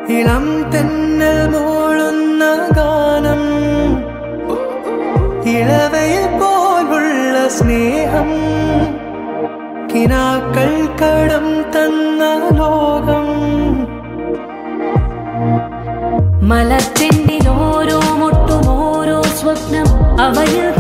ഇളം തെന്നൽ മൂളുന്ന ഗാനം ഇളവയിൽ പോലുള്ള സ്നേഹം കിനാക്കൾ കടം തന്ന ലോകം മലച്ചെണ്ടിൽ ഓരോ മുട്ടും ഓരോ സ്വപ്നം അവയിൽ